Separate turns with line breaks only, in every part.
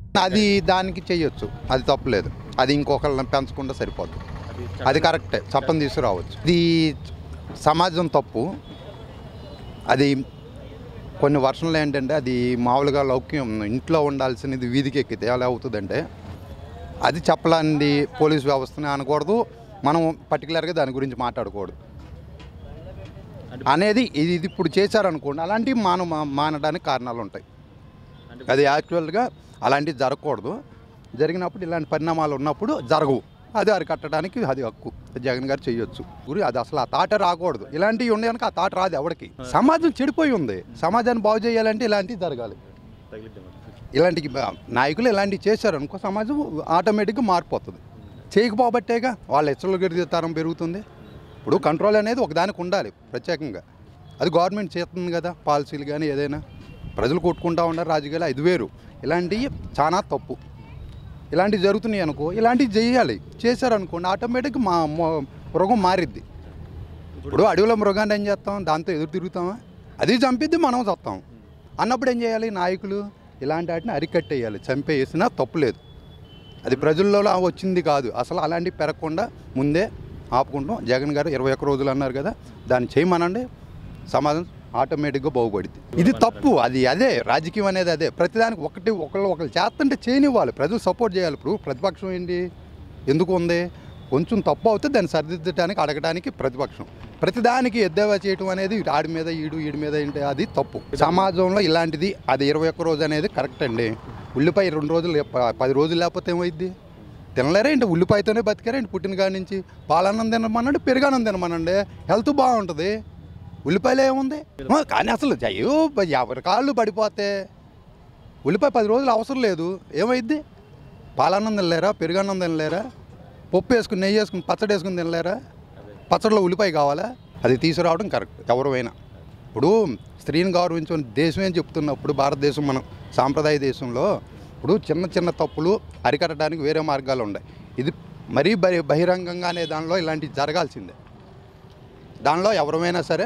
అది దానికి చెయ్యొచ్చు అది తప్పులేదు అది ఇంకొకళ్ళని పెంచకుండా సరిపోద్ది అది కరెక్టే చట్టం తీసుకురావచ్చు ఇది సమాజం తప్పు అది కొన్ని వర్షంలో ఏంటంటే అది మామూలుగా లౌక్యం ఇంట్లో ఉండాల్సినది వీధికి ఎక్కితే ఎలా అవుతుందంటే అది చెప్పలేనిది పోలీస్ వ్యవస్థని అనకూడదు మనం పర్టికులర్గా దాని గురించి మాట్లాడకూడదు అనేది ఇది ఇది ఇప్పుడు చేశారనుకోండి అలాంటివి మాన మానడానికి కారణాలు ఉంటాయి అది యాక్చువల్గా అలాంటివి జరగకూడదు జరిగినప్పుడు ఇలాంటి పరిణామాలు ఉన్నప్పుడు జరగవు అది అరికట్టడానికి అది హక్కు జగన్ గారు చేయొచ్చు గురి అది అసలు ఆ తాట రాకూడదు ఇలాంటివి ఉండేదానికి ఆ తాట రాదు ఎవరికి సమాజం చెడిపోయి ఉంది సమాజాన్ని బాగు చేయాలంటే ఇలాంటివి జరగాలి ఇలాంటి నాయకులు ఇలాంటివి చేశారనుకో సమాజం ఆటోమేటిక్గా మారిపోతుంది చేయకపోబట్టేగా వాళ్ళ హెచ్చరిక తరం పెరుగుతుంది ఇప్పుడు కంట్రోల్ అనేది ఒకదానికి ఉండాలి ప్రత్యేకంగా అది గవర్నమెంట్ చేస్తుంది కదా పాలసీలు కానీ ఏదైనా ప్రజలు కొట్టుకుంటా ఉన్నారు రాజకీయాలు అది వేరు ఇలాంటివి చాలా తప్పు ఇలాంటివి జరుగుతున్నాయి అనుకో ఇలాంటివి చేయాలి చేశారనుకోండి ఆటోమేటిక్గా మా మొ- మృగం మారిద్ది ఇప్పుడు అడవిలో మృగాన్ని ఏం చేస్తాం దాంతో ఎదురు తిరుగుతామా అది చంపిద్ది మనం చస్తాం అన్నప్పుడు ఏం చేయాలి నాయకులు ఇలాంటి వాటిని అరికట్టేయాలి చంపేసినా తప్పులేదు అది ప్రజల్లో వచ్చింది కాదు అసలు అలాంటివి పెరగకుండా ముందే ఆపుకుంటాం జగన్ గారు ఇరవై ఒక్క రోజులు అన్నారు కదా దాన్ని చేయమనండి సమాజం ఆటోమేటిక్గా బాగుపడుద్ది ఇది తప్పు అది అదే రాజకీయం అనేది అదే ప్రతిదానికి ఒకటి ఒకళ్ళు ఒకళ్ళు చేస్తుంటే చేయనివ్వాలి ప్రజలు సపోర్ట్ చేయాలి ఇప్పుడు ప్రతిపక్షం ఏంటి ఎందుకు ఉంది కొంచెం తప్పు అవుతే దాన్ని సరిదిద్దడానికి అడగడానికి ప్రతిపక్షం ప్రతిదానికి ఎద్దేవా చేయటం అనేది ఆడి మీద ఈడు ఈడి మీద ఏంటి అది తప్పు సమాజంలో ఇలాంటిది అది ఇరవై ఒక్క రోజు అనేది కరెక్ట్ అండి ఉల్లిపాయ రెండు రోజులు ప- పది రోజులు లేకపోతే ఏమైద్ది తినలేరా ఏంటి ఉల్లిపాయతోనే బతికారా ఏంటి పుట్టిన కాడి నుంచి పాలన్నం తినమనండి పెరుగన్నం తినమనండి హెల్త్ బాగుంటుంది ఉల్లిపాయలు ఏముంది ఆ, కానీ అసలు అయ్యో ఎవరి కాళ్ళు పడిపోతే ఉల్లిపాయ పది రోజులు అవసరం లేదు ఏమైద్ది పాలన్నం తినలేరా పెరుగన్నం తినలేరా పప్పు వేసుకుని నెయ్యి వేసుకుని పచ్చడి వేసుకుని తినలేరా పచ్చడిలో ఉల్లిపాయ కావాలా అది తీసుకురావడం కరెక్ట్ ఎవరైనా ఇప్పుడు స్త్రీని గౌరవించని దేశం ఏం చెప్తున్నప్పుడు భారతదేశం మనం సాంప్రదాయ దేశంలో ఇప్పుడు చిన్న చిన్న తప్పులు అరికట్టడానికి వేరే మార్గాలు ఉన్నాయి ఇది మరీ బహి బహిరంగంగా అనే దానిలో ఇలాంటివి జరగాల్సిందే దానిలో ఎవరైనా సరే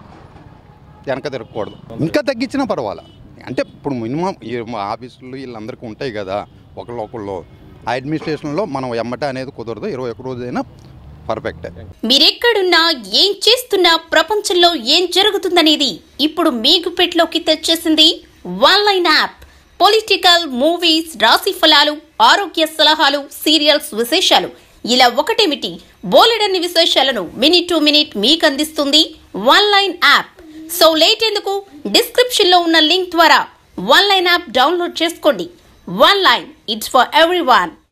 వెనక తిరగకూడదు ఇంకా తగ్గించినా పర్వాలా అంటే ఇప్పుడు మినిమం ఈ మా ఆఫీసులు వీళ్ళందరికీ ఉంటాయి కదా ఒకళ్ళు ఒకళ్ళు ఆ అడ్మినిస్ట్రేషన్లో మనం ఎమ్మట అనేది కుదరదు ఇరవై ఒక రోజైనా పర్ఫెక్టే
మీరెక్కడున్నా ఏం చేస్తున్నా ప్రపంచంలో ఏం జరుగుతుందనేది ఇప్పుడు మీ గుప్పెట్లోకి తెచ్చేసింది one line app political movies రాశి ఫలాలు ఆరోగ్య సలహాలు సీరియల్స్ విశేషాలు ఇలా ఒకటేమిటి బోలెడన్ని విశేషాలను మినిట్ టు మినిట్ మీకు అందిస్తుంది one line app so late ఎందుకు డిస్క్రిప్షన్ లో ఉన్న లింక్ ద్వారా వన్ లైన్ యాప్ డౌన్లోడ్ చేసుకోండి one line it's for every